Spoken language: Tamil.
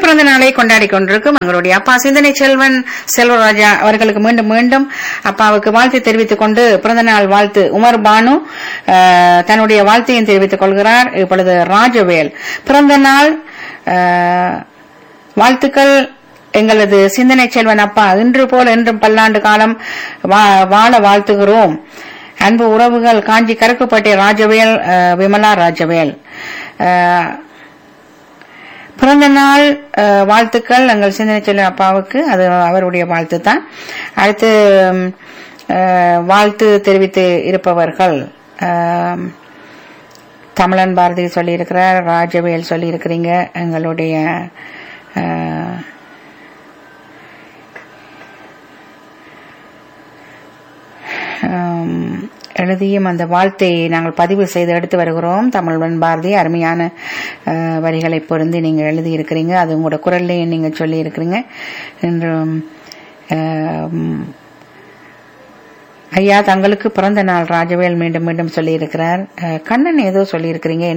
பிறந்த நாளை கொண்டாடி கொண்டிருக்கும் எங்களுடைய அப்பா சிந்தனை செல்வன் செல்வராஜா அவர்களுக்கு மீண்டும் மீண்டும் அப்பாவுக்கு வாழ்த்து தெரிவித்துக் கொண்டு பிறந்த நாள் வாழ்த்து உமர் பானு அஹ், தன்னுடைய வாழ்த்தையும் தெரிவித்துக் கொள்கிறார் இப்பொழுது ராஜவேல் பிறந்த நாள் அஹ், வாழ்த்துக்கள் எங்களது சிந்தனை செல்வன் அப்பா இன்று போல் என்றும் பல்லாண்டு காலம் வா- வாழ வாழ்த்துகிறோம் அன்பு உறவுகள் காஞ்சி கருக்குப்பட்டை ராஜவேல் அஹ், விமலா ராஜவேல் அஹ், பிறந்த நாள் அஹ், வாழ்த்துக்கள் எங்கள் சிந்தனை செல்வன் அப்பாவுக்கு அது அவருடைய வாழ்த்து தான் அடுத்து ம், அஹ், வாழ்த்து தெரிவித்து இருப்பவர்கள் அஹ், தமிழன் பாரதி சொல்லியிருக்கிறார் ராஜவேல் சொல்லியிருக்கிறீங்க எங்களுடைய அஹ், ஆம், எழுதியும் அந்த வாழ்த்தை நாங்கள் பதிவு செய்து எடுத்து வருகிறோம் தமிழ்வன் பாரதி அருமையான அஹ், வரிகளை பொருந்தி நீங்க எழுதி இருக்கிறீங்க அது உங்களோட குரல்லையும் நீங்க சொல்லி இருக்கிறீங்க என்றும் ஆம், ஐயா தங்களுக்கு பிறந்த நாள் ராஜவேல் மீண்டும் மீண்டும் சொல்லியிருக்கிறார் அஹ், கண்ணன் ஏதோ சொல்லியிருக்கிறீங்க